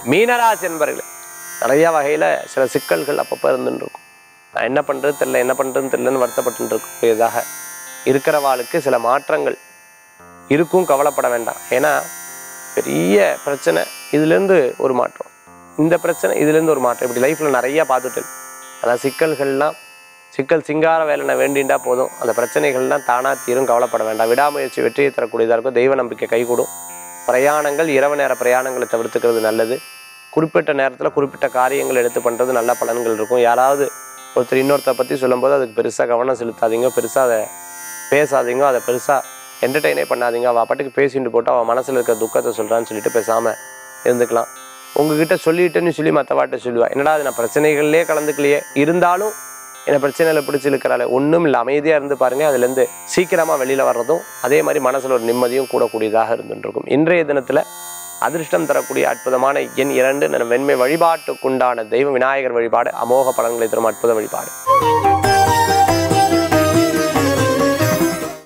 மீனராசி என்பர்களே நிறைய வகையில் சில சிக்கல்கள் அப்பப்போ இருந்துட்டு இருக்கும் நான் என்ன பண்ணுறது தெரில என்ன பண்ணுறதுன்னு தெரிலன்னு வருத்தப்பட்டு இருக்கக்கூடியதாக இருக்கிறவாளுக்கு சில மாற்றங்கள் இருக்கும் கவலைப்பட வேண்டாம் ஏன்னா பெரிய பிரச்சனை இதுலேருந்து ஒரு மாற்றம் இந்த பிரச்சனை இதுலேருந்து ஒரு மாற்றம் இப்படி லைஃப்பில் நிறைய பார்த்துட்டேன் அதான் சிக்கல்கள்லாம் சிக்கல் சிங்கார வேலனை வேண்டிண்டா போதும் அந்த பிரச்சனைகள்லாம் தானாக தீரும் கவலைப்பட வேண்டாம் விடாமுயற்சி வெற்றியை தரக்கூடியதாக இருக்கும் தெய்வ நம்பிக்கை கைகூடும் பிரயாணங்கள் இரவு நேர பிரயாணங்களை தவிர்த்துக்கிறது நல்லது குறிப்பிட்ட நேரத்தில் குறிப்பிட்ட காரியங்கள் எடுத்து பண்ணுறது நல்ல பலன்கள் இருக்கும் யாராவது ஒருத்தர் இன்னொருத்தரை பற்றி சொல்லும்போது அதுக்கு பெருசாக கவனம் செலுத்தாதீங்க பெருசாக அதை பேசாதீங்க அதை பெருசாக என்டர்டெயினே பண்ணாதீங்க அவள் பாட்டுக்கு பேசிட்டு போட்டு அவள் மனசில் இருக்கிற துக்கத்தை சொல்கிறான்னு சொல்லிட்டு பேசாமல் இருந்துக்கலாம் உங்ககிட்ட சொல்லிட்டேன்னு சொல்லி மற்றவாட்ட சொல்லுவா என்னடா அது நான் பிரச்சனைகள்லேயே கலந்துக்கலையே இருந்தாலும் என்னை பிரச்சனையில் பிடிச்சி இழுக்கிறாள் ஒன்றும் இல்லை அமைதியாக இருந்து பாருங்கள் அதுலேருந்து சீக்கிரமாக வெளியில் வர்றதும் அதே மாதிரி மனசில் ஒரு நிம்மதியும் கூடக்கூடியதாக இருந்துட்டு இருக்கும் இன்றைய தினத்தில் அதிர்ஷ்டம் தரக்கூடிய அற்புதமான எண் இரண்டு நம்ம வெண்மை வழிபாட்டுக்குண்டான தெய்வ விநாயகர் வழிபாடு அமோக பலன்களை தரும் அற்புத வழிபாடு